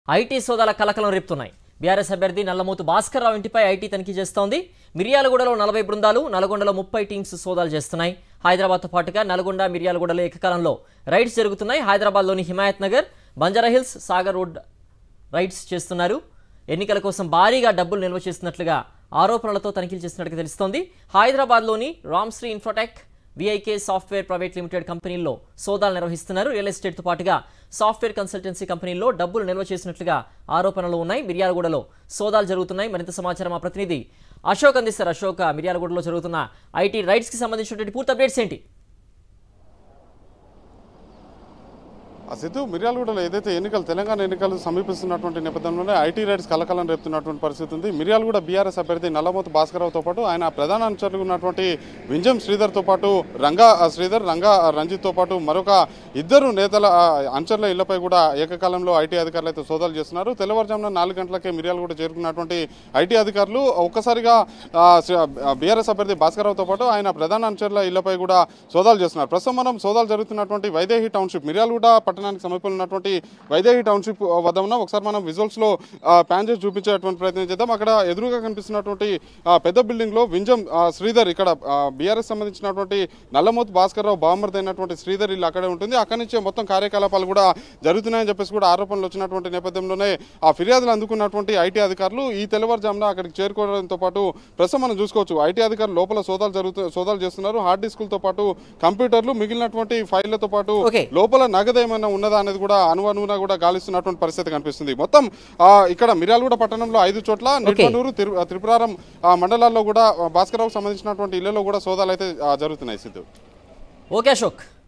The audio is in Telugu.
ఐటీ సోదాల కలకలం రేపుతున్నాయి బీఆర్ఎస్ అభ్యర్థి నల్లమూతు భాస్కర్ రావు ఇంటిపై ఐటీ తనిఖీ చేస్తోంది మిర్యాలగూడలో నలభై బృందాలు నల్గొండలో ముప్పై టీమ్స్ సోదాలు చేస్తున్నాయి హైదరాబాద్తో పాటుగా నల్గొండ మిర్యాలగూడలో ఏకకాలంలో రైడ్స్ జరుగుతున్నాయి హైదరాబాద్లోని హిమాయత్ నగర్ బంజారాహిల్స్ సాగర్ రోడ్ రైడ్స్ చేస్తున్నారు ఎన్నికల కోసం భారీగా డబ్బులు నిల్వ చేస్తున్నట్లుగా ఆరోపణలతో తనిఖీలు చేస్తున్నట్టుగా తెలుస్తోంది హైదరాబాద్లోని Ramsri infotech VIK software private limited కంపెనీల్లో సోదాలు నిర్వహిస్తున్నారు రియల్ ఎస్టేట్తో పాటుగా సాఫ్ట్వేర్ కన్సల్టెన్సీ కంపెనీల్లో డబ్బులు నిల్వ చేసినట్లుగా ఆరోపణలు ఉన్నాయి మిర్యాలగూడలో సోదాలు జరుగుతున్నాయి మరింత సమాచారం మా ప్రతినిధి అశోక్ అందిస్తారు అశోక్ మిర్యాలగూడలో జరుగుతున్న ఐటీ రైట్స్కి సంబంధించినటువంటి పూర్తి అప్డేట్స్ ఏంటి ఆ సిద్ధు మిర్యాలగూడలో ఏదైతే ఎన్నికలు తెలంగాణ ఎన్నికలు సమీపిస్తున్నటువంటి నేపథ్యంలోనే ఐటీ రైడ్స్ కలకలం రేపుతున్నటువంటి పరిస్థితి ఉంది మిర్యాలగూడ బీఆర్ఎస్ అభ్యర్థి నల్లమోతు భాస్కరరావుతో పాటు ఆయన ప్రధాన అనుచరులు ఉన్నటువంటి వింజం శ్రీధర్తో పాటు రంగా శ్రీధర్ రంగా రంజిత్తో పాటు మరొక ఇద్దరు నేతల ఆ, అనుచరుల ఇళ్లపై కూడా ఏకకాలంలో ఐటీ అధికారులు అయితే సోదాలు చేస్తున్నారు తెల్లవారుజామున నాలుగు గంటలకే మిర్యాలగూడ చేరుకున్నటువంటి ఐటీ అధికారులు ఒక్కసారిగా బీఆర్ఎస్ అభ్యర్థి భాస్కరరావుతో పాటు ఆయన ప్రధాన అనుచరుల ఇళ్లపై కూడా సోదాలు చేస్తున్నారు ప్రస్తుతం మనం సోదాలు జరుగుతున్నటువంటి వైదేహి టౌన్షిప్ మిర్యాలగూడ పట్టణానికి సమీపంలో ఉన్నటువంటి వైదేహి టౌన్షిప్ వద్ద ఉన్నాం ఒకసారి మనం విజువల్స్ లో ప్యాన్ చేసి చూపించేటువంటి ప్రయత్నం చేద్దాం అక్కడ ఎదురుగా కనిపిస్తున్నటువంటి ఆ, పెద్ద బిల్డింగ్ లో వింజం ఆ, శ్రీధర్ ఇక్కడ బీఆర్ఎస్ సంబంధించినటువంటి నల్లమోతు భాస్కర్రావు బామర్ది అయినటువంటి శ్రీధర్ ఇల్లు అక్కడే ఉంటుంది అక్కడి నుంచే మొత్తం కార్యకలాపాలు కూడా జరుగుతున్నాయని చెప్పేసి కూడా ఆరోపణలు వచ్చినటువంటి నేపథ్యంలోనే ఆ ఫిర్యాదులు అందుకున్నటువంటి ఐటీ అధికారులు ఈ తెల్లవారుజామున అక్కడికి చేరుకోవడంతో పాటు ప్రస్తుతం మనం చూసుకోవచ్చు ఐటీ అధికారులు లోపల సోదాలు జరుగుతూ సోదాలు చేస్తున్నారు హార్డ్ డిస్కులతో పాటు కంప్యూటర్లు మిగిలినటువంటి ఫైళ్లతో పాటు Okay. లోపల నగదు ఏమైనా ఉన్నదా అనేది కూడా అనువనువున కూడా గాలిస్తున్నటువంటి పరిస్థితి కనిపిస్తుంది మొత్తం ఆ, ఇక్కడ మిర్యాలగూడ పట్టణంలో ఐదు చోట్ల నిట్మనూరు తిరు త్రిపురారం ఆ, మండలాల్లో కూడా ఆ, భాస్కరరావుకు సంబంధించినటువంటి ఇళ్లలో కూడా సోదాలు అయితే ఆ, జరుగుతున్నాయి సిద్ధు ఓకే అశోక్